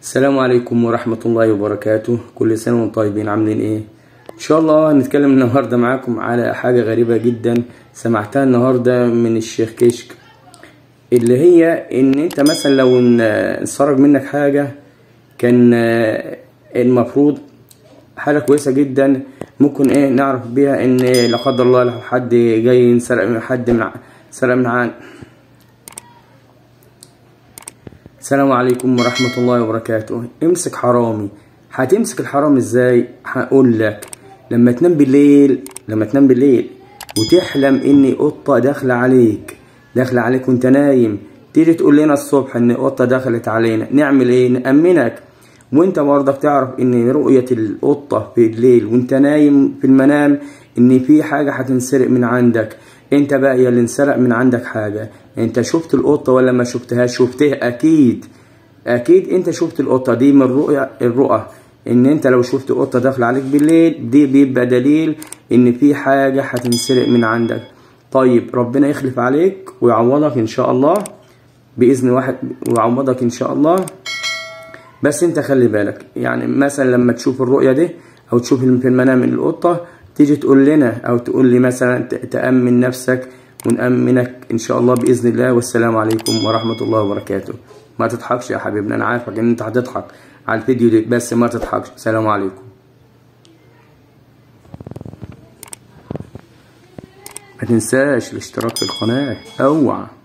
السلام عليكم ورحمة الله وبركاته كل سنة وانتم طيبين عاملين ايه ان شاء الله هنتكلم النهاردة معاكم على حاجة غريبة جدا سمعتها النهاردة من الشيخ كشك اللي هي ان انت مثلا لو ان- انسرق منك حاجة كان آه، المفروض حاجة كويسة جدا ممكن ايه نعرف بيها ان لا قدر الله لو حد جاي ينسرق من حد من ع- سرق من عن السلام عليكم ورحمة الله وبركاته امسك حرامي هتمسك الحرام ازاي هقول لك لما تنام بالليل لما تنام بالليل وتحلم ان قطة داخلة عليك داخلة عليك وانت نايم تيجي تقول لنا الصبح ان قطة دخلت علينا نعمل ايه نأمنك وانت برضك تعرف ان رؤية القطة في الليل وانت نايم في المنام ان في حاجة هتنسرق من عندك انت بقى يا اللي انسرق من عندك حاجة انت شفت القطة ولا ما شفتهاش شفتها اكيد اكيد انت شفت القطة دي من الرؤية الرؤى ان انت لو شفت قطة داخلة عليك بالليل دي بيبقى دليل ان في حاجة هتنسرق من عندك طيب ربنا يخلف عليك ويعوضك ان شاء الله باذن واحد ويعوضك ان شاء الله بس انت خلي بالك يعني مثلا لما تشوف الرؤية دي او تشوف في المنام القطة تيجي تقول لنا او تقول لي مثلا ت- تأمن نفسك ونأمنك ان شاء الله بإذن الله والسلام عليكم ورحمة الله وبركاته ما تضحكش يا حبيبنا انا عارفك ان انت هتضحك على الفيديو ده بس ما تضحكش السلام عليكم ما تنساش الاشتراك في القناة اوعى